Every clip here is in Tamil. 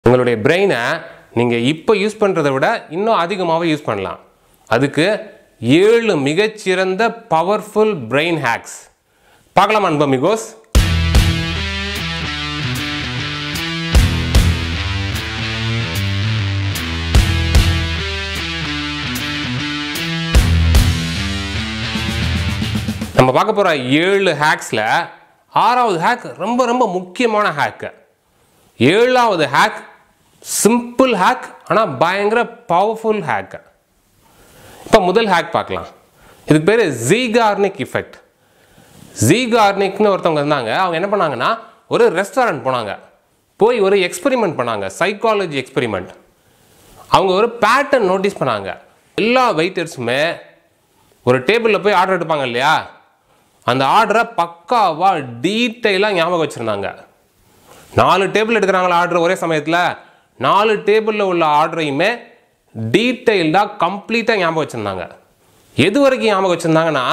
உங்களுடைய பிரெயினை நீங்கள் இப்போ யூஸ் பண்ணுறதை விட இன்னும் அதிகமாகவே யூஸ் பண்ணலாம் அதுக்கு ஏழு மிகச்சிறந்த பவர்ஃபுல் பிரெயின் ஹேக்ஸ் பார்க்கலாம் அன்பா மிகோஸ் நம்ம பார்க்க போகிற ஏழு ஹேக்ஸில் ஆறாவது ஹேக் ரொம்ப ரொம்ப முக்கியமான ஹேக்கு ஏழாவது ஹேக் சிம்பிள் ஹேக் ஆனால் பயங்கர பவர்ஃபுல் ஹேக் இப்போ முதல் ஹேக் பார்க்கலாம் இதுக்கு பேர் ஜீகார்னிக் இஃபெக்ட் ஜீகார்னிக்னு ஒருத்தவங்க இருந்தாங்க அவங்க என்ன பண்ணாங்கன்னா ஒரு ரெஸ்டாரண்ட் போனாங்க போய் ஒரு எக்ஸ்பெரிமெண்ட் பண்ணாங்க சைக்காலஜி எக்ஸ்பெரிமெண்ட் அவங்க ஒரு பேட்டர்ன் நோட்டீஸ் பண்ணாங்க எல்லா வெயிட்டர்ஸுமே ஒரு டேபிளில் போய் ஆர்டர் எடுப்பாங்க இல்லையா அந்த ஆர்டரை பக்காவாக டீட்டெயிலாக ஞாபகம் வச்சுருந்தாங்க நாலு டேபிள் எடுக்கிறாங்களா ஆர்டர் ஒரே சமயத்தில் நாலு டேபிளில் உள்ள ஆர்டரையுமே டீட்டெயில்டாக கம்ப்ளீட்டாக ஞாபகம் வச்சுருந்தாங்க எது வரைக்கும் ஞாபகம் வச்சுருந்தாங்கன்னா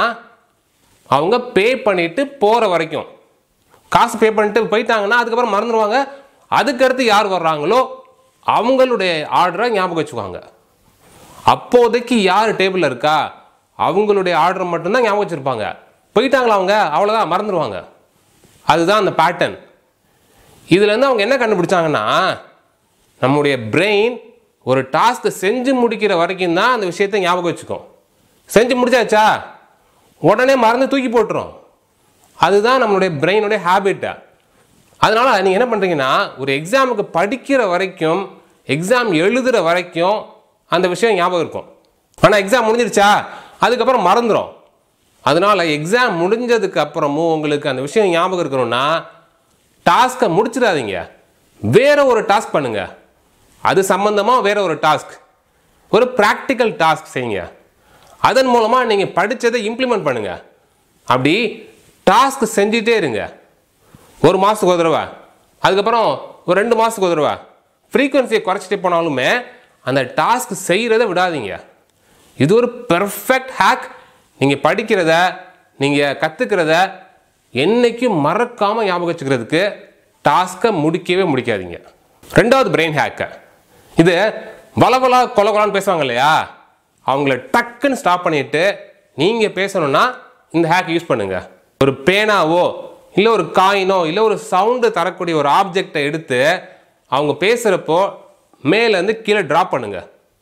அவங்க பே பண்ணிட்டு போகிற வரைக்கும் காசு பே பண்ணிட்டு போயிட்டாங்கன்னா அதுக்கப்புறம் மறந்துடுவாங்க அதுக்கடுத்து யார் வர்றாங்களோ அவங்களுடைய ஆர்டரை ஞாபகம் வச்சுக்குவாங்க அப்போதைக்கு யார் டேபிளில் இருக்கா அவங்களுடைய ஆர்டர் மட்டும்தான் ஞாபகம் வச்சுருப்பாங்க போயிட்டாங்களா அவங்க அவ்வளோதான் மறந்துடுவாங்க அதுதான் அந்த பேட்டர்ன் இதுலேருந்து அவங்க என்ன கண்டுபிடிச்சாங்கன்னா நம்முடைய பிரெயின் ஒரு டாஸ்க்கை செஞ்சு முடிக்கிற வரைக்கும் தான் அந்த விஷயத்தை ஞாபகம் வச்சுக்கும் செஞ்சு முடிச்சாச்சா உடனே மறந்து தூக்கி போட்டுரும் அதுதான் நம்மளுடைய பிரெயினுடைய ஹேபிட்டு அதனால் நீங்கள் என்ன பண்ணுறீங்கன்னா ஒரு எக்ஸாமுக்கு படிக்கிற வரைக்கும் எக்ஸாம் எழுதுகிற வரைக்கும் அந்த விஷயம் ஞாபகம் இருக்கும் ஆனால் எக்ஸாம் முடிஞ்சிருச்சா அதுக்கப்புறம் மறந்துடும் அதனால் எக்ஸாம் முடிஞ்சதுக்கு அப்புறமும் உங்களுக்கு அந்த விஷயம் ஞாபகம் இருக்கணும்னா டாஸ்க்கை முடிச்சிடாதீங்க வேற ஒரு டாஸ்க் பண்ணுங்க அது சம்பந்தமாக வேற ஒரு டாஸ்க் ஒரு ப்ராக்டிக்கல் டாஸ்க் செய்யுங்க அதன் மூலமாக நீங்கள் படித்ததை இம்ப்ளிமெண்ட் பண்ணுங்க அப்படி டாஸ்க் செஞ்சுட்டே இருங்க ஒரு மாதத்துக்கு ஒரு தடவை அதுக்கப்புறம் ஒரு ரெண்டு மாதத்துக்கு ஒரு தடவை ஃப்ரீக்குவன்சியை குறைச்சிட்டே போனாலுமே அந்த டாஸ்க் செய்கிறத விடாதீங்க இது ஒரு பெர்ஃபெக்ட் ஹேக் நீங்கள் படிக்கிறத நீங்கள் கற்றுக்கிறத என்னைக்கும் மறக்காமல் ஞாபகம் வச்சுக்கிறதுக்கு டாஸ்க்கை முடிக்கவே முடிக்காதீங்க ரெண்டாவது பிரெயின் ஹேக்கு இது வளவலா கொலகொலான்னு பேசுவாங்க இல்லையா அவங்கள டக்குன்னு ஸ்டாப் பண்ணிட்டு நீங்கள் பேசணும்னா இந்த ஹேக் யூஸ் பண்ணுங்க ஒரு பேனாவோ இல்லை ஒரு காயினோ இல்லை ஒரு சவுண்டு தரக்கூடிய ஒரு ஆப்ஜெக்டை எடுத்து அவங்க பேசுகிறப்போ மேலேருந்து கீழே ட்ராப் பண்ணுங்க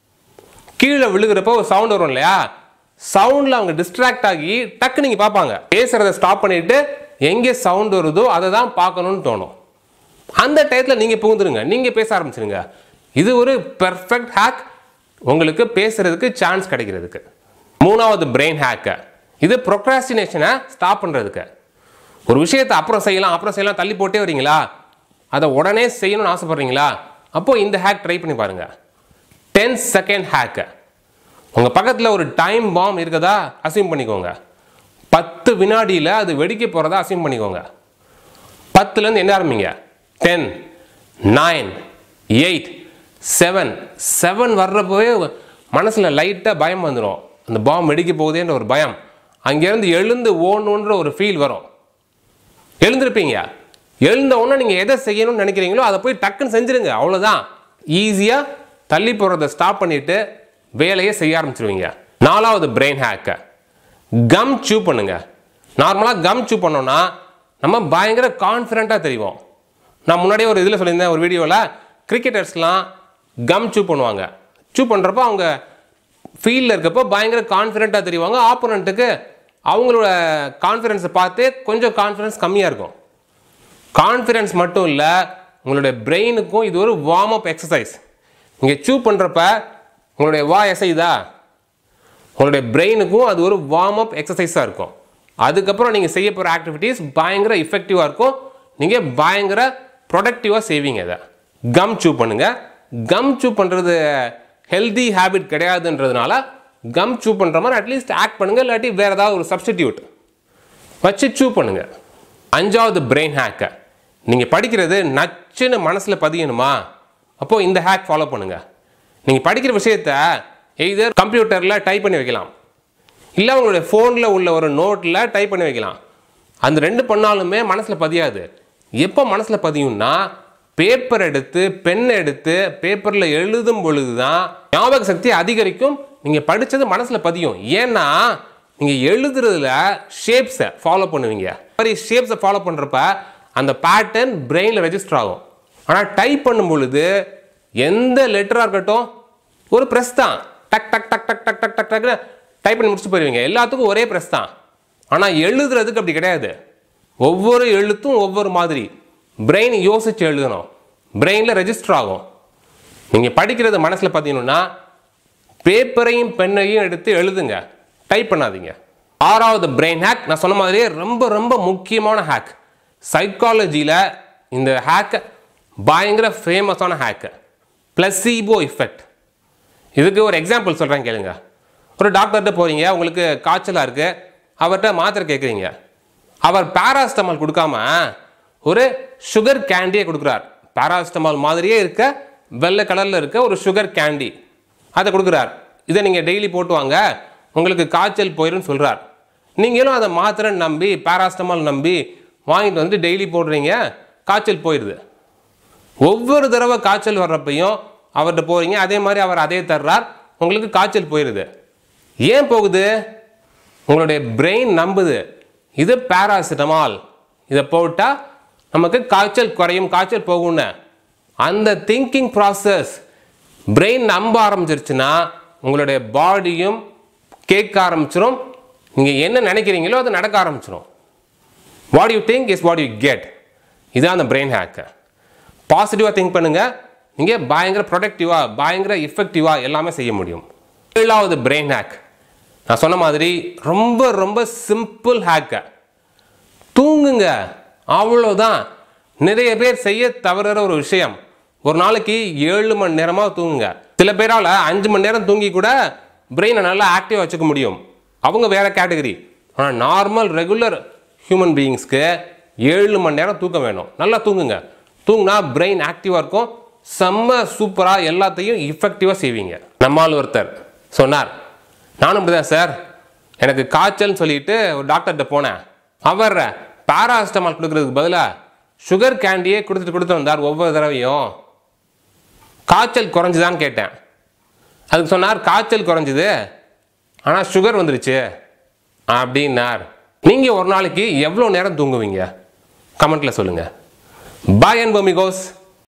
கீழே விழுகிறப்போ ஒரு சவுண்ட் வரும் இல்லையா சவுண்டில் அவங்க டிஸ்ட்ராக்ட் ஆகி டக்கு நீங்கள் பார்ப்பாங்க பேசுகிறத ஸ்டாப் பண்ணிட்டு எங்கே சவுண்ட் வருதோ அதை தான் பார்க்கணும்னு தோணும் அந்த டயத்தில் நீங்கள் புகுந்துருங்க நீங்கள் பேச ஆரம்பிச்சிருங்க இது ஒரு பெர்ஃபெக்ட் ஹேக் உங்களுக்கு பேசுறதுக்கு சான்ஸ் கிடைக்கிறதுக்கு மூணாவது பிரெயின் ஹேக்கு இது ப்ரொக்ராஸ்டினேஷனை ஸ்டாப் பண்ணுறதுக்கு ஒரு விஷயத்தை அப்புறம் செய்யலாம் அப்புறம் செய்யலாம் தள்ளி போட்டே வரீங்களா அதை உடனே செய்யணும்னு ஆசைப்படுறீங்களா அப்போது இந்த ஹேக் ட்ரை பண்ணி பாருங்கள் டென் செகண்ட் ஹேக்கு உங்கள் பக்கத்தில் ஒரு டைம் பாம் இருக்கதா அசியூம் பண்ணிக்கோங்க பத்து வினாடியில் அது வெடிக்க போகிறதா அசியூம் பண்ணிக்கோங்க பத்துலேருந்து என்ன ஆரம்பிங்க ten nine eight seven seven வர்றப்பவே மனசில் லைட்டாக பயம் வந்துடும் அந்த பாம் வெடிக்க போகுதேன்ற ஒரு பயம் அங்கேருந்து எழுந்து ஓடணுன்ற ஒரு ஃபீல் வரும் எழுந்திருப்பீங்க எழுந்த உடனே நீங்கள் எதை செய்யணும்னு நினைக்கிறீங்களோ அதை போய் டக்குன்னு செஞ்சிருங்க அவ்வளோதான் ஈஸியாக தள்ளி போகிறத ஸ்டாப் பண்ணிவிட்டு வேலையை செய்ய ஆரம்பிச்சிருவீங்க நாலாவது பிரெயின் ஹேக்கு கம் சூ பண்ணுங்க நார்மலாக கம் சூ பண்ணோன்னா நம்ம பயங்கர கான்ஃபிடண்ட்டாக தெரியும் நான் முன்னாடியே ஒரு இதில் சொல்லியிருந்தேன் ஒரு வீடியோவில் கிரிக்கெட்டர்ஸ்லாம் கம் சூ பண்ணுவாங்க சூ பண்ணுறப்போ அவங்க ஃபீல்டில் இருக்கப்போ பயங்கர கான்ஃபிடண்ட்டாக தெரிவாங்க ஆப்போனண்ட்டுக்கு அவங்களோட கான்ஃபிடென்ஸை பார்த்து கொஞ்சம் கான்ஃபிடன்ஸ் கம்மியாக இருக்கும் கான்ஃபிடன்ஸ் மட்டும் இல்லை உங்களுடைய பிரெயினுக்கும் இது ஒரு வார்ம் அப் எக்ஸசைஸ் நீங்கள் சூ பண்ணுறப்ப உங்களுடைய வா எசைதா உங்களுடைய பிரெயினுக்கும் அது ஒரு வார்ம் அப் எக்ஸசைஸாக இருக்கும் அதுக்கப்புறம் நீங்கள் செய்ய போகிற ஆக்டிவிட்டீஸ் பயங்கர இஃபெக்டிவாக இருக்கும் நீங்கள் பயங்கர ப்ரொடக்டிவாக செய்வீங்க இதை கம் சூ பண்ணுங்கள் கம் சூ பண்ணுறது ஹெல்தி ஹேபிட் கிடையாதுன்றதுனால கம் சூ பண்ணுற மாதிரி அட்லீஸ்ட் ஆக்ட் பண்ணுங்கள் இல்லாட்டி வேறு ஏதாவது ஒரு சப்ஸ்டிடியூட் வச்சு சூ பண்ணுங்கள் அஞ்சாவது பிரெயின் ஹேக்கை நீங்கள் படிக்கிறது நச்சுன்னு மனசில் பதியணுமா அப்போது இந்த ஹேக் ஃபாலோ பண்ணுங்கள் நீங்கள் படிக்கிற விஷயத்த எய்தர் கம்ப்யூட்டரில் டைப் பண்ணி வைக்கலாம் இல்லை உங்களுடைய ஃபோனில் உள்ள ஒரு நோட்டில் டைப் பண்ணி வைக்கலாம் அந்த ரெண்டு பண்ணாலுமே மனசில் பதியாது எப்போ மனசில் பதியும்னா பேப்பர் எடுத்து பென் எடுத்து பேப்பரில் எழுதும் பொழுது தான் ஞாபக சக்தி அதிகரிக்கும் நீங்கள் படித்தது மனசில் பதியும் ஏன்னா நீங்கள் எழுதுறதுல ஷேப்ஸை ஃபாலோ பண்ணுவீங்க மாதிரி ஷேப்ஸை ஃபாலோ பண்ணுறப்ப அந்த பேட்டர்ன் பிரெயினில் ரெஜிஸ்டர் ஆகும் ஆனால் டைப் பண்ணும் பொழுது எந்த லெட்டராக இருக்கட்டும் ஒரு ப்ரெஸ் தான் டக் டக் டக் டக் டக் டக் டக் டக்னு டைப் பண்ணி முடிச்சுட்டு போயிருவீங்க எல்லாத்துக்கும் ஒரே ப்ரெஸ் தான் ஆனால் எழுதுறதுக்கு அப்படி கிடையாது ஒவ்வொரு எழுத்தும் ஒவ்வொரு மாதிரி பிரெயின் யோசிச்சு எழுதணும் பிரெயினில் ரெஜிஸ்டர் ஆகும் நீங்கள் படிக்கிறது மனசில் பார்த்தீங்கன்னா பேப்பரையும் பெண்ணையும் எடுத்து எழுதுங்க டைப் பண்ணாதீங்க ஆறாவது பிரெயின் ஹேக் நான் சொன்ன மாதிரியே ரொம்ப ரொம்ப முக்கியமான ஹேக் சைக்காலஜியில் இந்த ஹேக் பயங்கர ஃபேமஸான ஹேக்கு பிளஸிபோ இஃபெக்ட் இதுக்கு ஒரு எக்ஸாம்பிள் சொல்கிறேன் கேளுங்க ஒரு டாக்டர்கிட்ட போகிறீங்க உங்களுக்கு காய்ச்சலாக இருக்குது அவர்கிட்ட மாத்திரை கேட்குறீங்க அவர் பேராஸ்டமால் கொடுக்காம ஒரு சுகர் கேண்டியை கொடுக்குறார் பேராஸ்டமால் மாதிரியே இருக்க வெள்ளை கலரில் இருக்க ஒரு சுகர் கேண்டி அதை கொடுக்குறார் இதை நீங்கள் டெய்லி போட்டு வாங்க உங்களுக்கு காய்ச்சல் போயிடும்னு சொல்கிறார் நீங்களும் அதை மாத்திரை நம்பி பேராஸ்டமால் நம்பி வாங்கிட்டு வந்து டெய்லி போடுறீங்க காய்ச்சல் போயிடுது ஒவ்வொரு தடவை காய்ச்சல் வர்றப்பையும் அவர்கிட்ட போறீங்க அதே மாதிரி அவர் அதே தர்றார் உங்களுக்கு காய்ச்சல் போயிடுது ஏன் போகுது உங்களுடைய பிரெயின் நம்புது இது பேராசிட்டமால் இதை போட்டால் நமக்கு காய்ச்சல் குறையும் காய்ச்சல் போகும்னு அந்த திங்கிங் ப்ராசஸ் பிரெயின் நம்ப ஆரம்பிச்சிருச்சுன்னா உங்களுடைய பாடியும் கேட்க ஆரம்பிச்சிரும் நீங்கள் என்ன நினைக்கிறீங்களோ அது நடக்க ஆரம்பிச்சிரும் what you think is what you get இதுதான் அந்த பிரெயின் ஹேக்கு பாசிட்டிவாக திங்க் பண்ணுங்க நீங்கள் பயங்கர ப்ரொடக்டிவாக பயங்கர இஃபெக்டிவாக எல்லாமே செய்ய முடியும் ஏழாவது பிரெயின் ஹேக் நான் சொன்ன மாதிரி ரொம்ப ரொம்ப சிம்பிள் ஹேக்கு தூங்குங்க அவ்வளோதான் நிறைய பேர் செய்ய தவறுற ஒரு விஷயம் ஒரு நாளைக்கு ஏழு மணி நேரமாக தூங்குங்க சில பேரால் அஞ்சு மணி நேரம் தூங்கி கூட பிரெயினை நல்லா ஆக்டிவாக வச்சுக்க முடியும் அவங்க வேற கேட்டகரி ஆனால் நார்மல் ரெகுலர் ஹியூமன் பீயிங்ஸ்க்கு ஏழு மணி நேரம் தூக்கம் வேணும் நல்லா தூங்குங்க தூங்கினா பிரெயின் ஆக்டிவாக இருக்கும் செம்ம சூப்பராக எல்லாத்தையும் இஃபெக்டிவாக செய்வீங்க நம்மால் ஒருத்தர் சொன்னார் நானும் அப்படிதான் சார் எனக்கு காய்ச்சல்னு சொல்லிட்டு ஒரு டாக்டர்கிட்ட போனேன் அவர் பாராஸ்டமால் கொடுக்கறதுக்கு பதிலாக சுகர் கேண்டியே கொடுத்துட்டு கொடுத்து வந்தார் ஒவ்வொரு தடவையும் காய்ச்சல் குறைஞ்சுதான்னு கேட்டேன் அதுக்கு சொன்னார் காய்ச்சல் குறைஞ்சுது ஆனால் சுகர் வந்துருச்சு அப்படின்னார் நீங்கள் ஒரு நாளைக்கு எவ்வளோ நேரம் தூங்குவீங்க கமெண்ட்டில் சொல்லுங்கள் பாய் அண்ட் பொமிகோஸ்